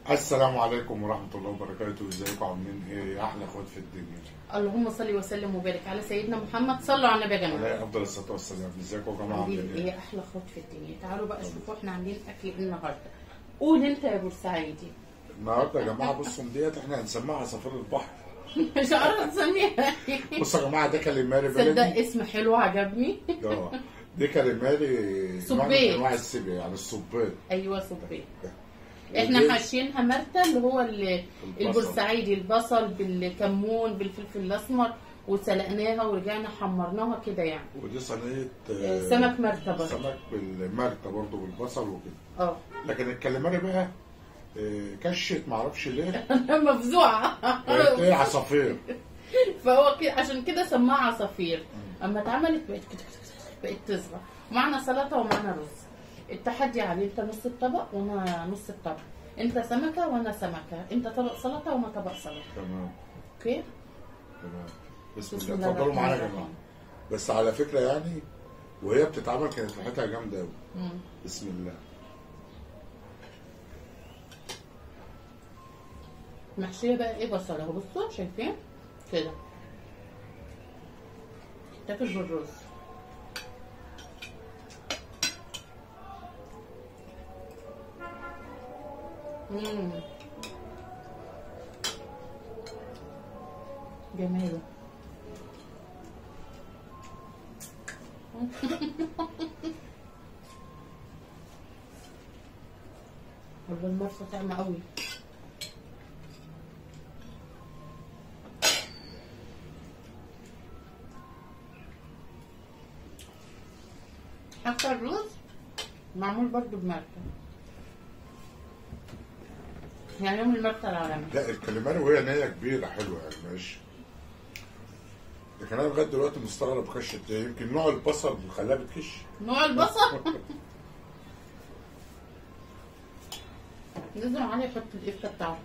السلام عليكم ورحمة الله وبركاته ازيكم عاملين ايه يا احلى اخوات في الدنيا اللهم صل وسلم وبارك على سيدنا محمد صلوا على النبي يا جماعه عليه افضل الصلاة والسلام ازيكم يا جماعة عاملين عاملين ايه ايه احلى اخوات في الدنيا تعالوا بقى شوفوا احنا عاملين اكل ايه النهارده قول انت يا بورسعيدي النهارده يا جماعة بصوا ديت احنا هنسميها عصافير البحر مش عارفه تسميها بصوا يا جماعة ده كاليماري تصدق بلدي اسم حلو عجبني اه دي كاليماري نوع من صبيط. انواع السيبيا يعني الصبيط ايوه صبي ودي احنا حاشينها مرتة اللي هو ال- البصل. البورسعيدي البصل بالكمون بالفلفل الاسمر وسلقناها ورجعنا حمرناها كده يعني ودي صينية آه، سمك مرتة برضه. سمك بالمرتة برضه بالبصل وكده اه لكن الكاليماري بقى آه، كشت معرفش ليه انا مفزوعه بقت ايه عصافير فهو كده عشان كده سماها عصافير اما اتعملت بقت كده بقت تصغر معنا سلطه ومعنا رز التحدي عليه انت نص الطبق وانا نص الطبق انت سمكه وانا سمكه انت طبق سلطه وانا طبق سلطه تمام اوكي تمام بسم بسم الله الله اتفضلوا الرحمن معانا يا الرحيم. جماعه بس على فكره يعني وهي بتتعمل كانت ريحتها جامده قوي مم. بسم الله محشيه بقى ايه بصل اهو بصوا شايفين كده تاكل بالرز مم. جميلة والله المرسى طعمة قوي حتى الرز معمول برضو بمرتة يعني يوم المرتة العالمي لا الكاليماري وهي نيه كبيره حلوه يعني ماشي لكن انا لغايه دلوقتي مستغرب كشت ايه يمكن نوع البصل اللي خلاها بتكش نوع البصل لازم علي يحط القفة بتاعته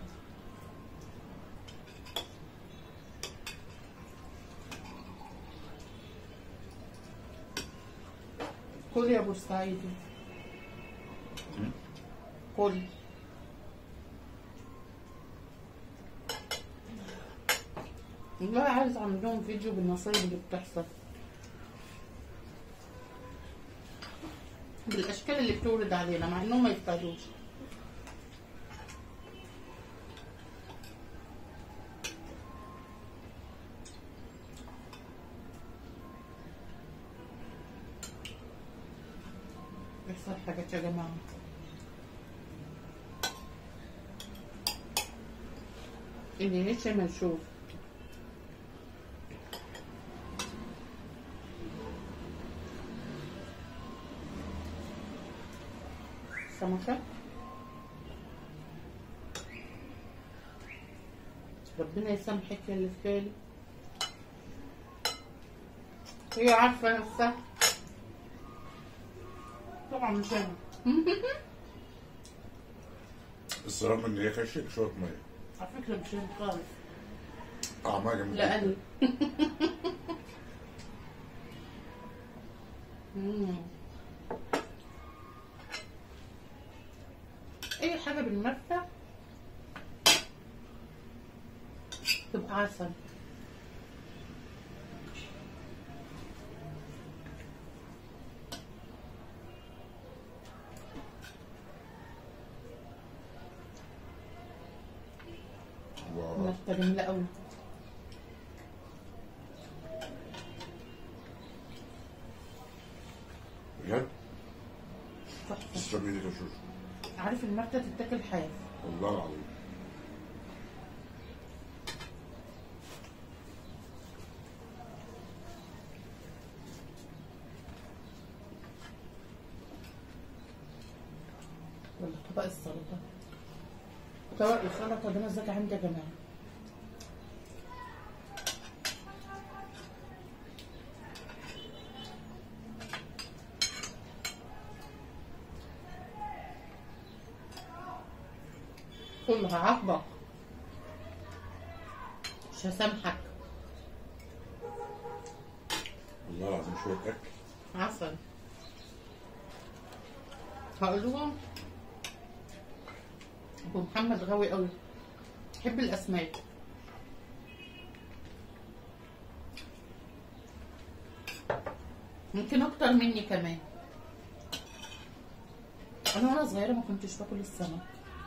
كل يا بورسعيدي كل والله عايز اعمل لهم فيديو بالمصايب اللي بتحصل بالاشكال اللي بتورد علينا مع انهم ما يستاهلوش بيحصل حاجات يا جماعه اللي لسه ما نشوف سمكة ربنا يسامحك يا اللي في بالي هي عارفة نفسها طبعا مش انا بس رغم ان هي كشت شويه ميه على فكرة مش انا خالص طعمها جميل لا جداً. أنا مم. أي حاجة بالمرتة تبقى عسل واو. مرتة جميلة أوي بجد تحفة تسلمي لي يا شوشو عارف المرتة تتاكل حاف والله العظيم ولا طبق السلطة طبق السلطة ده مزاج عندي يا جماعة كلها عاقبة مش هسامحك والله العظيم شويه اكل عسل هقول لهم ابو محمد غاوي قوي بحب الاسماك ممكن اكتر مني كمان انا وانا صغيره ما كنتش باكل السمك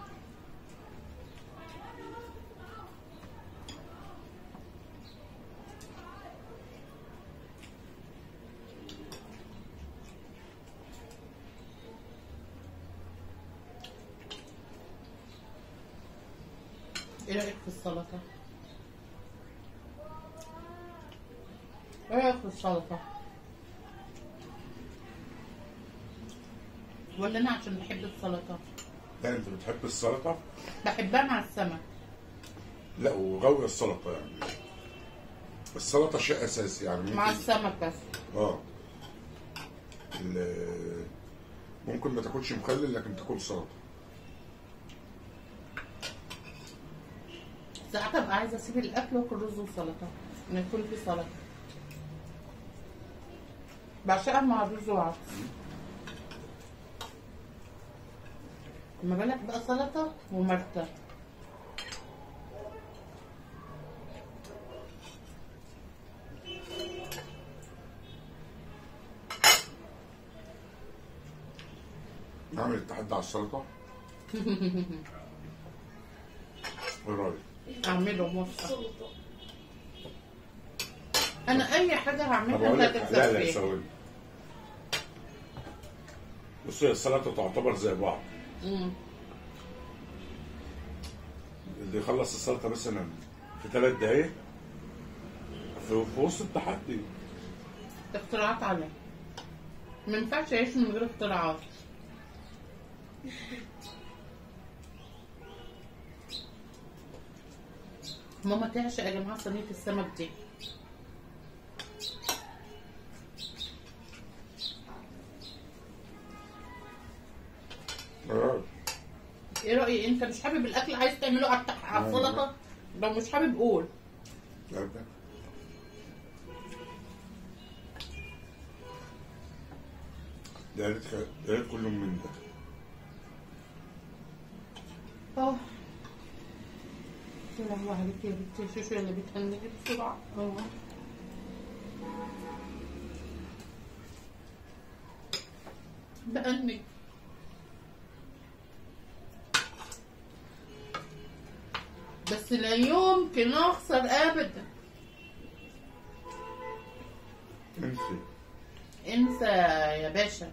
ايه رايك في السلطه ايه رايك في السلطه ولا انا عشان بحب السلطه لا انت بتحب السلطه بحبها مع السمك لا وغاوي السلطه يعني السلطه شيء اساسي يعني مع ممكن السمك بس اه ال- ممكن ما تاكلش مخلل لكن تاكل سلطه ساعات ابقى عايزه اسيب الاكل واكل رز وسلطه ان يكون في سلطه بعشقها مع الرز وعدس ما بالك بقى سلطه ومرتة نعمل التحدي على السلطه ايه رايك؟ اعمله مصر انا اي حاجه طب هعملها اقول انت لك هتكسب لا لا فيها ثواني بص هي السلطه تعتبر زي بعض مم. اللي يخلص السلطه مثلا في ثلاث دقايق في, في وسط التحدي اختراعات عليها ما ينفعش يعيش من غير اختراعات ماما تعشق يا جماعه صينيه السمك دي آه. ايه رايك انت مش حابب الاكل عايز تعمله على التح- على لا، السلطه لو مش حابب قول لا ده. ده يا ريت يا ريت كلهم من ده اه يا لهوي عليك يا بنتي شوشو اللي بتهنجي بسرعه اه بأنك بس لا يمكن اخسر ابدا انسي انسى يا باشا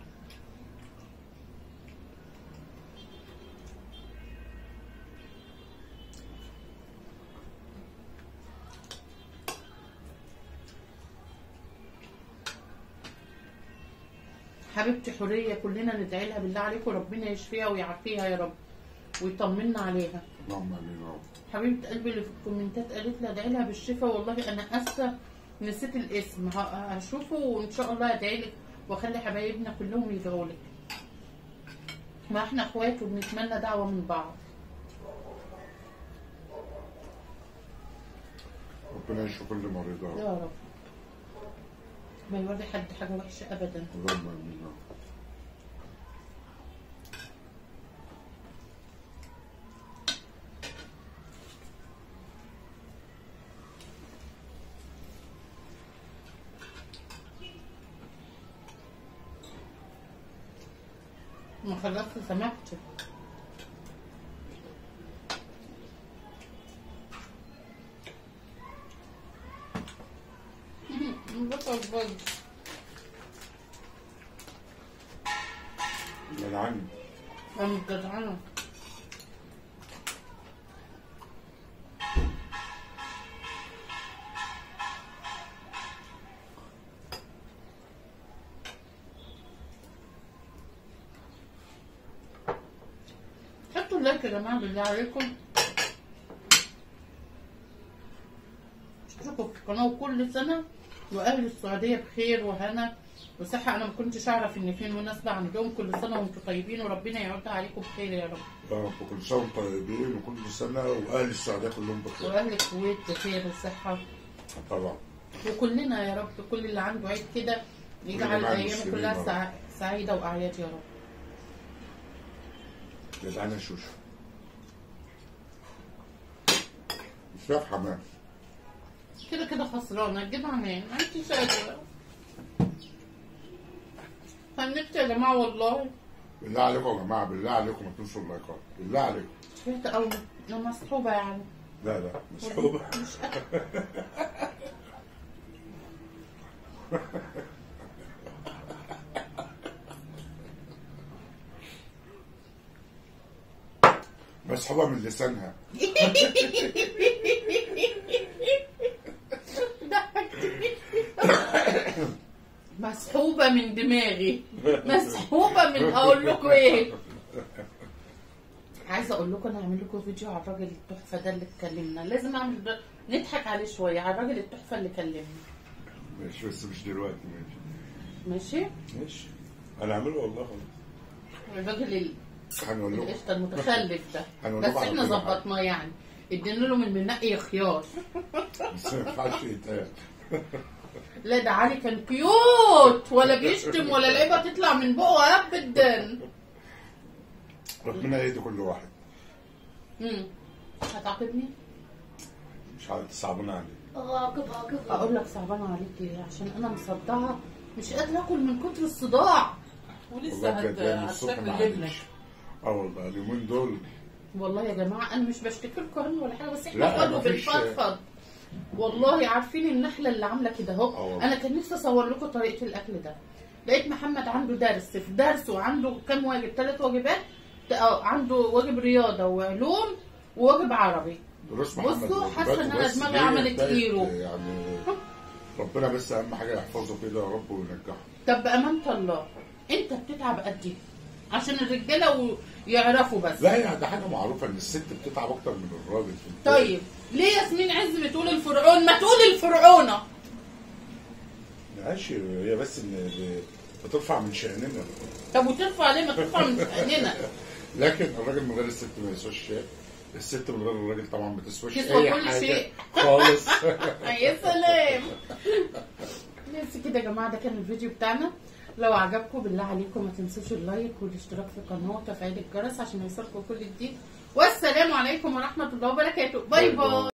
حبيبتي حورية كلنا ندعي لها بالله عليكم ربنا يشفيها ويعافيها يا رب ويطمنا عليها اللهم امين يا رب حبيبة قلبي اللي في الكومنتات قالت لي ادعي لها بالشفاء والله انا اسفه نسيت الاسم ه- هشوفه وان شاء الله ادعي لك واخلي حبايبنا كلهم يدعوا لك ما احنا اخوات وبنتمنى دعوه من بعض ربنا يشفي كل مريض يا رب يا رب ما يوري حد حاجه وحشه ابدا اللهم امين يا رب ما خلصت سمكت بطل بطل جدعني انا مش جدعانه حطوا اللايك يا جماعه بالله عليكم اشتركوا في القناه وكل سنه واهل السعوديه بخير وهنا وصحه انا ما كنتش اعرف ان في مناسبه عندهم كل سنه وانتم طيبين وربنا يعودها عليكم بخير يا رب يا رب كل سنه وانتم طيبين وكل سنه واهل السعوديه كلهم بخير واهل الكويت بخير وصحه طبعا وكلنا يا رب كل اللي عنده عيد كده يجعل جميع الايام المسلمين كلها يا رب. سع- سعيده واعياد يا رب جدعنا شوشو شاف حمام كده كده خسرانه تجيبها منين انت شايفه فنبت يا جماعه والله بالله عليكم يا جماعه بالله عليكم ما تنسوا اللايكات بالله عليكم شفت قوي انا مسحوبه يعني لا لا مسحوبه مسحوبه من لسانها مسحوبه من دماغي مسحوبه من اقول لكم ايه عايزه اقول لكم انا هعمل لكم فيديو على الراجل التحفه ده اللي اتكلمنا لازم اعمل ده- نضحك عليه شويه على الراجل التحفه اللي كلمنا ماشي بس مش دلوقتي ماشي ماشي ماشي انا هعمله والله خلاص الراجل ال- هنقول لكم القشطه المتخلف ده هنقول بس لكم على احنا كل حاجة. ظبطناه يعني ادينا له من بنقي خيار بس ما ينفعش يتقال لا ده علي كان كيوت ولا بيشتم ولا العيبه تطلع من بقه ابدا ربنا يهدي كل واحد امم هتعاقبني مش عارف صعبان عليك عاقب عاقب اقول لك صعبانه عليك ايه عشان انا مصدعه مش قادره اكل من كتر الصداع ولسه والله هت- بجد يعني الصبح هتشكل ما لابنك عادش اه والله اليومين دول والله يا جماعه انا مش بشتكي لكم ولا حاجه بس احنا لا، برضه مفيش- بنفضفض والله عارفين النحله اللي عامله كده اه اهو والله. انا كان نفسي اصور لكم طريقه الاكل ده لقيت محمد عنده درس في درس وعنده كام واجب ثلاث واجبات اه، عنده واجب رياضه وعلوم وواجب عربي دروس بصوا، محمد واجبات حاسة إن أنا وبس دماغي دي عملت بقت هيرو. يعني ربنا بس اهم حاجه يحفظه كده يا رب وينجحه طب بامانه الله انت بتتعب قد ايه عشان الرجاله و- يعرفوا بس لا هي ده حاجه معروفه ان الست بتتعب اكتر من الراجل في البيت. طيب ليه ياسمين عز بتقول الفرعون ما تقول الفرعونه ماشي هي بس ان بترفع من شأننا طب وترفع ليه ما ترفع من شأننا لكن الراجل من غير الست ما يسواش شيء الست من غير الراجل طبعا ما تسواش تسوى اي كل حاجه شيء. خالص يا سلام بس كده يا جماعه ده كان الفيديو بتاعنا لو عجبكم بالله عليكم ما تنسوش اللايك والاشتراك في القناه وتفعيل الجرس عشان يوصلكم كل جديد والسلام عليكم ورحمه الله وبركاته باي باي باي. باي